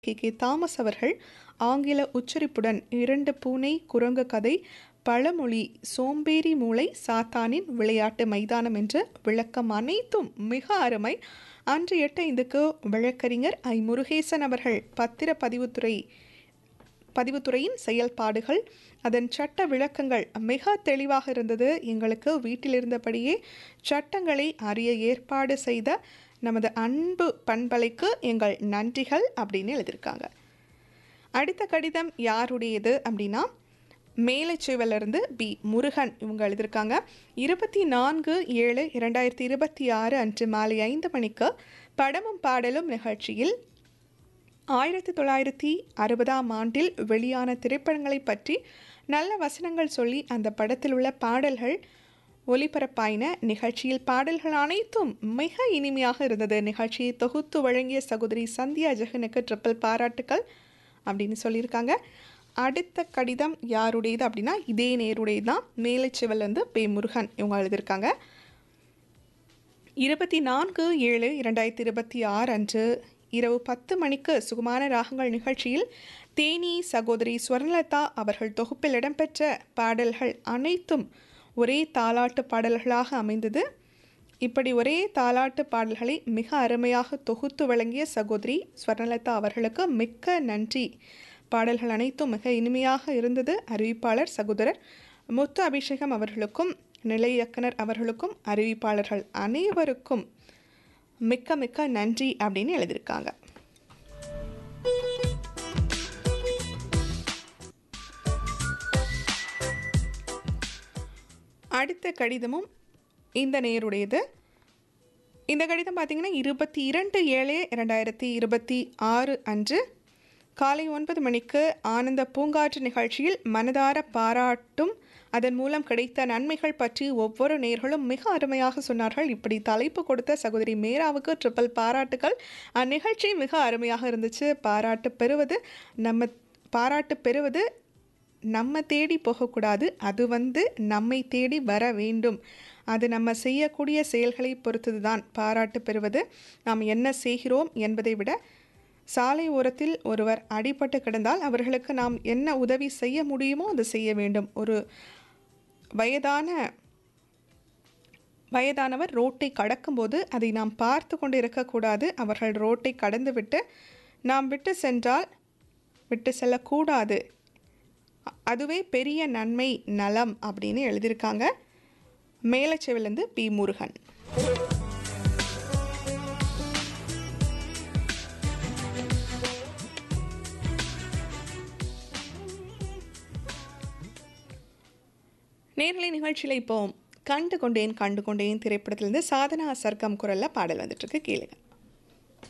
K K Thomas அவர்கள் ஆங்கில உச்சரிப்புடன் இரண்டு பூனை குரங்கு கதை பழமொழி சோம்பேறி மூளை சாத்தானின் விளையாட்டு மைதானம் என்ற விளக்கம் அனைத்தும் மிக அருமை அன்று எட்டு ஐந்துக்கு வழக்கறிஞர் ஐ முருகேசன் அவர்கள் பத்திரப்பதிவுத்துறை பதிவுத்துறையின் செயல்பாடுகள் அதன் சட்ட விளக்கங்கள் மிக தெளிவாக இருந்தது எங்களுக்கு வீட்டிலிருந்தபடியே சட்டங்களை அறிய ஏற்பாடு செய்த நமது அன்பு பண்பலைக்கு எங்கள் நன்றிகள் அப்படின்னு எழுதியிருக்காங்க அடுத்த கடிதம் யாருடையது அப்படின்னா மேலச்சுவலிருந்து பி முருகன் இவங்க எழுதியிருக்காங்க இருபத்தி நான்கு ஏழு இரண்டாயிரத்தி இருபத்தி ஆறு அன்று மாலை ஐந்து மணிக்கு படமும் பாடலும் நிகழ்ச்சியில் ஆயிரத்தி தொள்ளாயிரத்தி அறுபதாம் ஆண்டில் வெளியான திரைப்படங்களை பற்றி நல்ல வசனங்கள் சொல்லி அந்த படத்தில் உள்ள பாடல்கள் ஒலிபரப்பாயின நிகழ்ச்சியில் பாடல்கள் அனைத்தும் மிக இனிமையாக இருந்தது நிகழ்ச்சியை தொகுத்து வழங்கிய சகோதரி சந்தியா ஜெகனுக்கு ட்ரிப்பிள் பாராட்டுக்கள் அப்படின்னு சொல்லியிருக்காங்க அடுத்த கடிதம் யாருடையது அப்படின்னா இதே நேருடையது தான் மேலச்சிவல்லேருந்து பே முருகன் இவங்க எழுதியிருக்காங்க இருபத்தி நான்கு ஏழு இரண்டாயிரத்தி இருபத்தி ஆறு அன்று இரவு பத்து மணிக்கு சுகுமான ராகங்கள் நிகழ்ச்சியில் தேனி சகோதரி ஸ்வர்ணலதா அவர்கள் தொகுப்பில் இடம்பெற்ற பாடல்கள் அனைத்தும் ஒரே தாலாட்டு பாடல்களாக அமைந்தது இப்படி ஒரே தாலாட்டு பாடல்களை மிக அருமையாக தொகுத்து வழங்கிய சகோதரி ஸ்வர்ணலதா அவர்களுக்கு மிக்க நன்றி பாடல்கள் அனைத்தும் மிக இனிமையாக இருந்தது அறிவிப்பாளர் சகோதரர் முத்து அபிஷேகம் அவர்களுக்கும் நிலை இயக்குனர் அவர்களுக்கும் அறிவிப்பாளர்கள் அனைவருக்கும் மிக்க மிக்க நன்றி அப்படின்னு எழுதியிருக்காங்க அடுத்த கடிதமும் இந்த நேருடையது இந்த கடிதம் பார்த்திங்கன்னா இருபத்தி இரண்டு ஏழு இரண்டாயிரத்தி இருபத்தி ஆறு அன்று காலை ஒன்பது மணிக்கு ஆனந்த பூங்காற்று நிகழ்ச்சியில் மனதார பாராட்டும் அதன் மூலம் கிடைத்த நன்மைகள் பற்றி ஒவ்வொரு நேர்களும் மிக அருமையாக சொன்னார்கள் இப்படி தலைப்பு கொடுத்த சகோதரி மேராவுக்கு ட்ரிபிள் பாராட்டுகள் அந்நிகழ்ச்சி மிக அருமையாக இருந்துச்சு பாராட்டு பெறுவது நம்ம பாராட்டு பெறுவது நம்ம தேடி போகக்கூடாது அது வந்து நம்மை தேடி வர வேண்டும் அது நம்ம செய்யக்கூடிய செயல்களை பொறுத்தது தான் பாராட்டு பெறுவது நாம் என்ன செய்கிறோம் என்பதை விட சாலை ஓரத்தில் ஒருவர் அடிபட்டு கிடந்தால் அவர்களுக்கு நாம் என்ன உதவி செய்ய முடியுமோ அது செய்ய வேண்டும் ஒரு வயதான வயதானவர் ரோட்டை கடக்கும்போது அதை நாம் பார்த்து கொண்டு இருக்கக்கூடாது அவர்கள் ரோட்டை கடந்துவிட்டு நாம் விட்டு சென்றால் விட்டு செல்லக்கூடாது அதுவே பெரிய நன்மை நலம் அப்படின்னு எழுதியிருக்காங்க மேலச்செவிலேருந்து பி முருகன் நேரலை நிகழ்ச்சியில் இப்போ கண்டு கொண்டேன் கண்டு கொண்டேன் திரைப்படத்திலிருந்து சாதனா சர்க்கம் குரலில் பாடல் வந்துட்டுருக்கு கேளுங்க